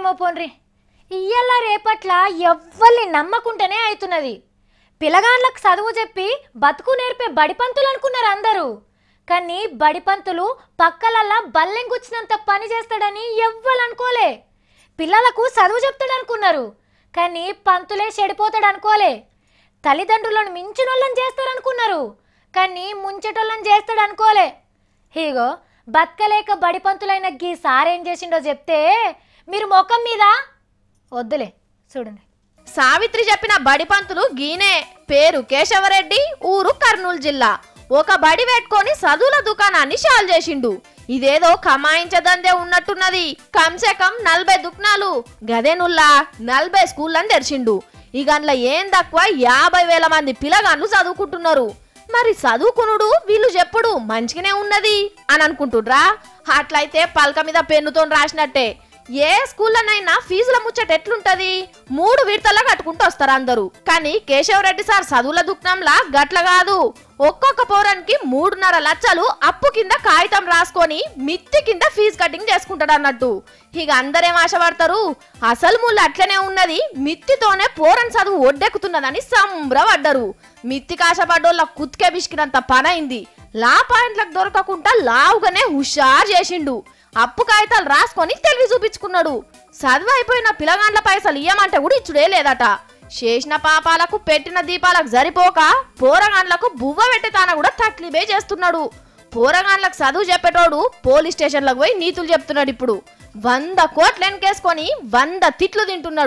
ఏమో పోన్రి ఇయ్యాల రేపట్ల ఎవ్వరిని నమ్మకుంటేనే అవుతున్నది పిల్లగాళ్ళకు చదువు చెప్పి బతుకు నేర్పే బడిపంతులు అనుకున్నారు అందరూ కానీ బడిపంతులు పక్కలల్లా బల్లెంగుచ్చినంత పని చేస్తాడని ఎవ్వరు అనుకోలే పిల్లలకు చదువు చెప్తాడు అనుకున్నారు కానీ పంతులే చెడిపోతాడు అనుకోలే తల్లిదండ్రులను మించినోళ్ళని చేస్తారనుకున్నారు కానీ ముంచెటోళ్ళని చేస్తాడు అనుకోలే హీగో బతకలేక బడిపంతులైన గీ సారేం చేసిండో చెప్తే మీరు ముఖం మీద వద్దులే చూడండి సావిత్రి చెప్పిన బడి పంతులు గీనే పేరు కేశవరెడ్డి ఊరు కర్నూలు జిల్లా ఒక బడి పెట్టుకొని చదువుల దుకాణాన్ని షాల్ చేసిండు ఇదేదో కమాయించదందే ఉన్నట్టున్నది కంసే కం నలభై దుకాణాలు గదేనుల్లా నలభై స్కూళ్ళని తెరిచిండు ఇక అందులో ఏం తక్కువ యాభై వేల మంది పిల్లగాళ్ళు చదువుకుంటున్నారు మరి చదువుకునుడు వీళ్ళు చెప్పుడు మంచిగానే ఉన్నది అని అనుకుంటుడ్రా అట్లయితే పలక మీద పెన్నుతో రాసినట్టే ఏ స్కూల్లోనైనా ఫీజుల ముచ్చట ఎట్లుంటది మూడు విడతలా కట్టుకుంటూ వస్తారు అందరూ కానీ కేశవరెడ్డి సార్ చదువుల దుఃఖంలా గట్ల కాదు ఒక్కొక్క పౌరానికి మూడున్నర లక్షలు అప్పు కింద కాగితం రాసుకొని మిత్తి కింద ఫీజు కటింగ్ చేసుకుంటాడు అన్నట్టు ఇక అందరేం ఆశపడతారు అసలు ముళ్ళు అట్లనే ఉన్నది మిత్తితోనే పోరన్ చదువు ఒడ్డెక్కుతున్నదని సంబరపడ్డరు మిత్తికి ఆశపడ్డోళ్ళ కుత్కే బిష్కినంత పనైంది లా పాయింట్లకు దొరకకుండా లావుగానే హుషారు చేసిండు అప్పు కాగితాలు రాసుకొని తెలివి చూపించుకున్నాడు చదువు అయిపోయిన పిల్లగాండ్ల పైసలు ఇయ్యమంటే కూడా ఇచ్చుడే లేదట చేసిన పాపాలకు పెట్టిన దీపాలకు సరిపోక పోరగాండ్లకు బువ్వ పెట్టేతాన కూడా తక్లీబే చేస్తున్నాడు పోరగాండ్లకు చదువు చెప్పేటోడు పోలీస్ స్టేషన్లకు పోయి నీతులు చెప్తున్నాడు ఇప్పుడు వంద కోట్లు వెనకేసుకొని వంద తిట్లు తింటున్నాడు